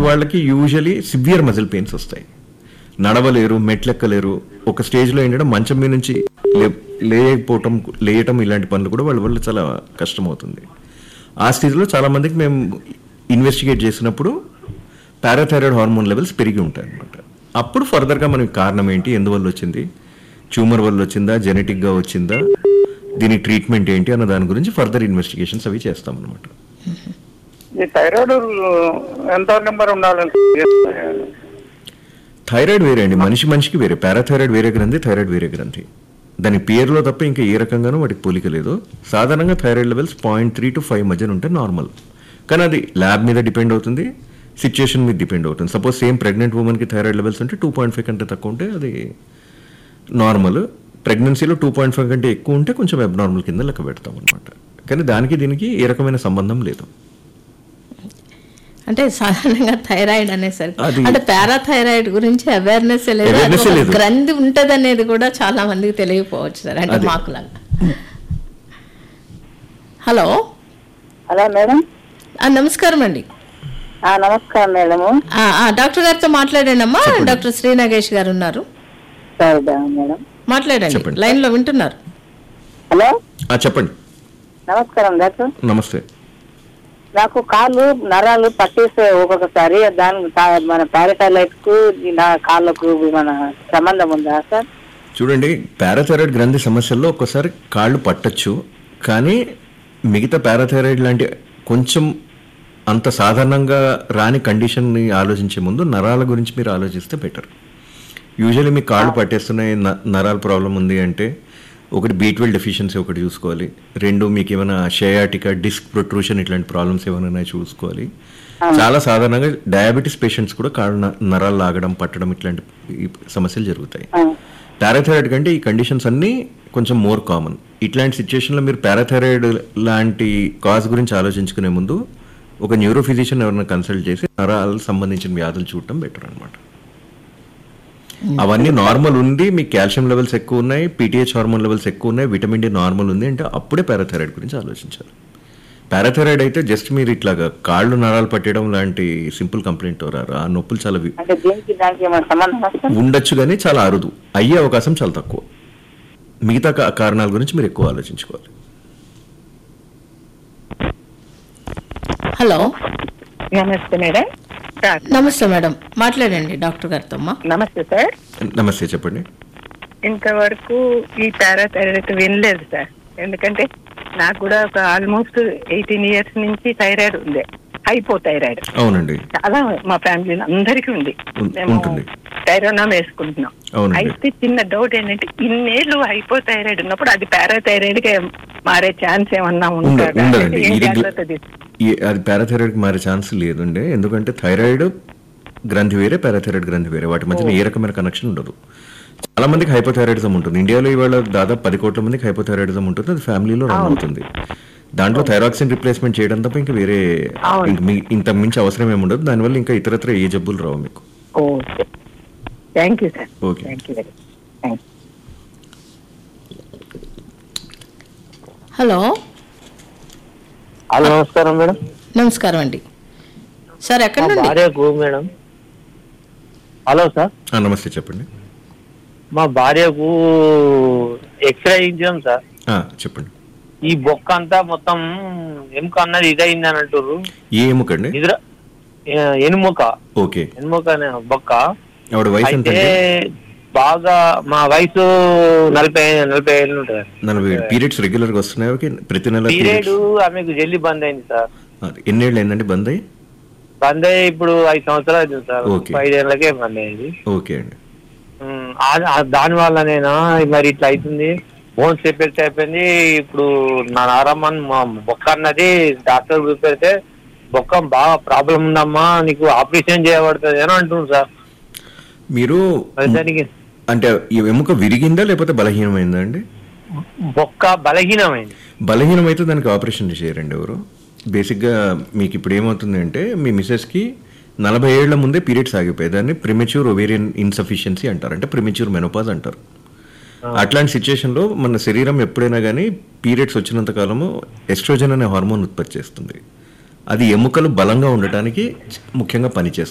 వాళ్ళకి usually severe muscle pains వస్తాయి నడవలేరు మెట్లెక్కలేరు ఒక స్టేజ్లో ఏంటంటే మంచం మీద నుంచి లే- లేయకపోవటం లేయటం ఇలాంటి పనులు కూడా వాళ్ళ వల్ల చాలా కష్టమవుతుంది ఆ స్టేజ్లో చాలా మందికి మేము ఇన్వెస్టిగేట్ చేసినప్పుడు పారాథైరాయిడ్ హార్మోన్ లెవెల్స్ పెరిగి ఉంటాయి అనమాట అప్పుడు ఫర్దర్గా మనకి కారణం ఏంటి ఎందువల్ల వచ్చింది ట్యూమర్ వల్ల వచ్చిందా జెనెటిక్గా వచ్చిందా దీని ట్రీట్మెంట్ ఏంటి అన్న దాని గురించి ఫర్దర్ ఇన్వెస్టిగేషన్స్ అవి చేస్తాం అనమాట ఈ థైరాయిడ్ ఎంత నెంబర్ ఉండాలని థైరాయిడ్ వేరే అండి మనిషి మనిషికి వేరే పారాథైరాయిడ్ వేరే గ్రంథి థైరాయిడ్ వేరే గ్రంథి దాని పేరులో తప్ప ఇంకా ఏ రకంగానూ వాటికి పోలిక లేదు సాధారణంగా thyroid levels point three to five మధ్యన ఉంటే నార్మల్ కానీ అది ల్యాబ్ మీద డిపెండ్ అవుతుంది సిచ్యుయేషన్ మీద డిపెండ్ అవుతుంది సపోజ్ సేమ్ ప్రెగ్నెంట్ ఉమెన్కి థైరాయిడ్ లెవెల్స్ ఉంటే టూ పాయింట్ ఫైవ్ కంటే తక్కువ ఉంటే అది నార్మల్ ప్రెగ్నెన్సీలో టూ పాయింట్ ఫైవ్ కంటే ఎక్కువ ఉంటే కొంచెం అబ్నార్మల్ కింద లెక్క పెడతాం అనమాట కానీ దానికి దీనికి ఏ రకమైన సంబంధం లేదు అంటే సాధారణంగా థైరాయిడ్ అనేసరికి అది- అంటే పారాథైరాయిడ్ గురించి అవేర్నెస్ లేదు అది Awareness ఒక లేదు. గ్రంథి ఉంటది అనేది కూడా చాలా మందికి తెలియకపోవచ్చు సార్ అంటే అది- మాకులాగా హలో హలో మేడం ఆ, నమస్కారం అండి ఆ, నమస్కారం మేడము ఆ, ఆ, డాక్టర్ గారితో మాట్లాడండి అమ్మా డాక్టర్ శ్రీ నాగేష్ గారు ఉన్నారు సరే మేడం మాట్లాడండి చెప్పండి. లైన్ లో వింటున్నారు హలో ఆ, చెప్పండి నమస్కారం డాక్టర్ నమస్తే నాకు కాళ్ళు నరాలు పట్టేస్తే ఒక్కొక్కసారి దాని తా- మన పారాటైలైట్ కు ఈ నా కాళ్ళకు మన సంబంధం ఉందా సార్ చూడండి పారాథైరాయిడ్ గ్రంథి సమస్యల్లో ఒక్కోసారి కాళ్ళు పట్టచ్చు కానీ మిగతా పారాథైరాయిడ్ లాంటి కొంచెం అంత సాధారణంగా రాని కండిషన్ని ఆలోచించే ముందు నరాల గురించి మీరు ఆలోచిస్తే బెటర్ యూజువల్లీ మీ కాళ్ళు పట్టేస్తున్నాయి న- నరాల ప్రాబ్లం ఉంది అంటే ఒకటి బీట్వెల్ డెఫిషియన్సీ ఒకటి చూసుకోవాలి రెండు మీకు ఏమైనా షయాటిక డిస్క్ ప్రొట్రూషన్ ఇట్లాంటి ప్రాబ్లమ్స్ ఏమైనా ఉన్నాయో చూసుకోవాలి చాలా సాధారణంగా డయాబెటీస్ పేషెంట్స్ కూడా కాళ్ళు న- నరాలు లాగడం పట్టడం ఇట్లాంటి ఈ సమస్యలు జరుగుతాయి పారాథైరాయిడ్ కంటే ఈ కండిషన్స్ అన్నీ కొంచెం మోర్ కామన్ ఇట్లాంటి సిచ్యుయేషన్లో మీరు పారాథైరాయిడ్ లాంటి కాజ్ గురించి ఆలోచించుకునే ముందు ఒక న్యూరో ఫిజిషియన్ ఎవరైనా కన్సల్ట్ చేసి నరాలకు సంబంధించిన వ్యాధులు చూడటం బెటర్ అనమాట అవన్నీ నార్మల్ ఉంది మీ కాల్షియం లెవెల్స్ ఎక్కువ ఉన్నాయి పీటీహెచ్ హార్మోన్ లెవెల్స్ ఎక్కువ ఉన్నాయి విటమిన్ డి నార్మల్ ఉంది అంటే అప్పుడే పారాథైరాయిడ్ గురించి ఆలోచించాలి పారాథైరాయిడ్ అయితే జస్ట్ మీరు ఇట్లాగా కాళ్ళు నరాలు పట్టడం లాంటి సింపుల్ కంప్లైంట్ రారు ఆ నొప్పులు చాలా వి- అంటే దీనికి దానికి ఏమైనా సంబంధం వస్తుంది ఉండొచ్చు కానీ చాలా అరుదు అయ్యే అవకాశం చాలా తక్కువ మిగతా కా- కారణాల గురించి మీరు ఎక్కువ ఆలోచించుకోవాలి హలో నమస్తే మేడం సార్ నమస్తే మేడం మాట్లాడండి డాక్టర్ గారితో అమ్మా నమస్తే సార్ నమస్తే చెప్పండి ఇంతవరకు ఈ పారాథైరాయిడ్ వినలేదు సార్ ఎందుకంటే నాకు కూడా ఒక ఆల్మోస్ట్ ఎయిటీన్ ఇయర్స్ నుంచి థైరాయిడ్ ఉంది హైపో థైరాయిడ్ అవునండి చాలా మా ఫ్యామిలీలో అందరికీ ఉంది ఉం- మేము ఉంటుంది. థైరోనామ్ వేసుకుంటున్నాం అవునండి. అయితే చిన్న డౌట్ ఏంటంటే ఇన్నేళ్ళు హైపో థైరాయిడ్ ఉన్నప్పుడు అది పారాథైరాయిడ్ గా మారే ఛాన్స్ ఏమన్నా ఉండ- ఉంటుందా ఉండదండి ఏం ఇది గ్ల- జాగ్రత్త తీసు- ఈ- అది పారాథైరాయిడ్ మారే ఛాన్స్ లేదండి ఎందుకంటే థైరాయిడ్ గ్రంథి వేరే పారాథైరాయిడ్ గ్రంథి వేరే వాటి మధ్యన ఏ రకమైన కనెక్షన్ ఉండదు చాలా మందికి హైపోథైరాయిడిజం ఉంటుంది ఇండియాలో ఇవాళ దాదాపు పది కోట్ల మందికి హైపోథైరాయిడిజం ఉంటుంది అది ఫ్యామిలీలో రన్ అవుతుంది దాంట్లో థైరాక్సిన్ రిప్లేస్మెంట్ చేయడం తప్ప ఇంకా వేరే ఇంక మీ- ఇంత మించి అవసరం ఏమి ఉండదు దానివల్ల ఇంకా ఇతరత్ర ఏ జబ్బులు రావు మీకు okay thank you sir okay. Thank you very thank you hello hello నమస్కారం మేడం నమస్కారం అండి సార్ ఎక్కడి మా నుండి భార్యకు మేడం హలో సార్ ఆ, నమస్తే చెప్పండి మా భార్యకు ఎక్స్రే ఇచ్చాం సార్ ఆ, చెప్పండి ఈ బొక్క అంతా మొత్తం ఎముక అన్నది ఇదైంది అని అంటారు ఏ ఎముకండి నిద్ర ఏ, ఎనుముక ఓకే ఎనుముక అనే బొక్క ఆవిడ వయసు ఎంత అయితే బాగా మా వయసు నలభై నలభై ఏళ్ళు ఉంటుంది నలభై పీరియడ్స్ రెగ్యులర్ గా వస్తున్నాయి ఓకే ప్రతి నెల పీరియడ్ periods? ఆమెకు జల్లి బంద్ అయింది సార్ ఆ, ఎన్నేళ్ళు అయిందండి బంద్ అయ్యి బంద్ అయ్యి ఇప్పుడు ఐదు సంవత్సరాలు అవుతుంది సార్ ఓకే. ఐదేళ్లకే బంద్ అయింది ఓకే అండి ఉమ్, ఆ- ఆ దాని వల్లనేనా మరి ఇట్లా అవుతుంది బోన్స్ ఎఫెక్ట్ అయిపోయింది ఇప్పుడు నా నారమ్మన్ మా బొక్క అన్నది డాక్టర్ చూపెడితే బొక్క బాగా ప్రాబ్లం ఉందమ్మా నీకు ఆపరేషన్ చేయబడుతుంది అని అంటుంది సార్ మీరు మరి దానికి అంటే ఈ ఎముక విరిగిందా లేకపోతే బలహీనమైందా అండి బొక్క బలహీనమైంది బలహీనమైతే దానికి ఆపరేషన్ చేయరండి ఎవరు బేసిక్గా మీకు ఇప్పుడు ఏమవుతుంది అంటే మీ మిసెస్కి నలభై ఏళ్ల ముందే పీరియడ్స్ ఆగిపోయాయి దాన్ని ప్రిమెచ్యూర్ ఒవేరియన్ ఇన్సఫిషియన్సీ అంటారు అంటే ప్రిమెచ్యూర్ మెనోపాజ్ అంటారు అట్లాంటి సిచ్యుయేషన్లో మన శరీరం ఎప్పుడైనా కానీ పీరియడ్స్ వచ్చినంత కాలము ఎస్ట్రోజన్ అనే హార్మోన్ ఉత్పత్తి చేస్తుంది అది ఎముకలు బలంగా ఉండటానికి ముఖ్యంగా పనిచేస్తుంది